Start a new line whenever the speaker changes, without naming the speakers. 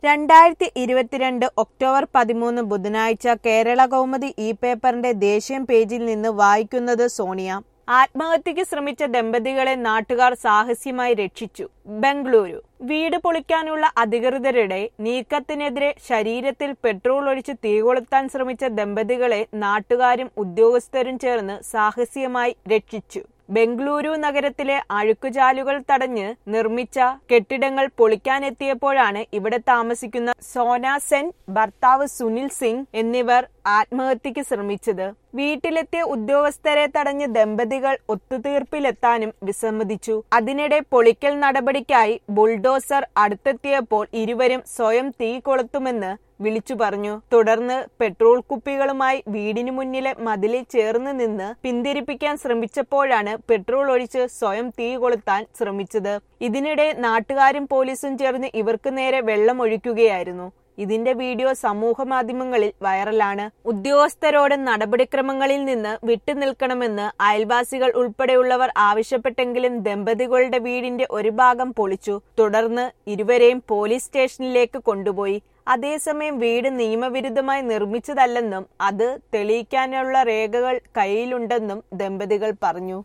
രണ്ടായിരത്തി ഇരുപത്തിരണ്ട് ഒക്ടോബർ പതിമൂന്ന് ബുധനാഴ്ച കേരള കൗമുദി ഇ പേപ്പറിന്റെ ദേശീയം പേജിൽ നിന്ന് വായിക്കുന്നത് സോണിയ ആത്മഹത്യക്ക് ശ്രമിച്ച ദമ്പതികളെ നാട്ടുകാർ സാഹസ്യമായി രക്ഷിച്ചു ബംഗളൂരു വീട് പൊളിക്കാനുള്ള അധികൃതരുടെ നീക്കത്തിനെതിരെ ശരീരത്തിൽ പെട്രോൾ ഒഴിച്ച് തീകൊളുത്താൻ ശ്രമിച്ച ദമ്പതികളെ നാട്ടുകാരും ഉദ്യോഗസ്ഥരും ചേർന്ന് സാഹസ്യമായി രക്ഷിച്ചു ബംഗളൂരു നഗരത്തിലെ അഴുക്കുചാലുകൾ തടഞ്ഞ് നിർമ്മിച്ച കെട്ടിടങ്ങൾ പൊളിക്കാനെത്തിയപ്പോഴാണ് ഇവിടെ താമസിക്കുന്ന സോന സെൻ ഭർത്താവ് സുനിൽ സിംഗ് എന്നിവർ ആത്മഹത്യക്ക് ശ്രമിച്ചത് വീട്ടിലെത്തിയ ഉദ്യോഗസ്ഥരെ തടഞ്ഞ് ദമ്പതികൾ ഒത്തുതീർപ്പിലെത്താനും വിസമ്മതിച്ചു അതിനിടെ പൊളിക്കൽ നടപടിക്കായി ബുൾഡോസർ അടുത്തെത്തിയപ്പോൾ ഇരുവരും സ്വയം തീ കൊളുത്തുമെന്ന് വിളിച്ചു പറഞ്ഞു തുടർന്ന് പെട്രോൾ കുപ്പികളുമായി വീടിനു മുന്നിലെ മതിലിൽ ചേർന്ന് നിന്ന് പിന്തിരിപ്പിക്കാൻ ശ്രമിച്ചപ്പോഴാണ് പെട്രോൾ ഒഴിച്ച് സ്വയം തീ കൊളുത്താൻ ശ്രമിച്ചത് ഇതിനിടെ നാട്ടുകാരും പോലീസും ചേർന്ന് ഇവർക്ക് നേരെ വെള്ളം ഒഴിക്കുകയായിരുന്നു ഇതിന്റെ വീഡിയോ സമൂഹ മാധ്യമങ്ങളിൽ വൈറലാണ് ഉദ്യോഗസ്ഥരോട് നടപടിക്രമങ്ങളിൽ നിന്ന് വിട്ടുനിൽക്കണമെന്ന് അയൽവാസികൾ ഉൾപ്പെടെയുള്ളവർ ആവശ്യപ്പെട്ടെങ്കിലും ദമ്പതികളുടെ വീടിന്റെ ഒരു ഭാഗം പൊളിച്ചു തുടർന്ന് ഇരുവരെയും പോലീസ് സ്റ്റേഷനിലേക്ക് കൊണ്ടുപോയി അതേസമയം വീട് നിയമവിരുദ്ധമായി നിർമ്മിച്ചതല്ലെന്നും അത് തെളിയിക്കാനുള്ള രേഖകൾ കയ്യിലുണ്ടെന്നും ദമ്പതികൾ പറഞ്ഞു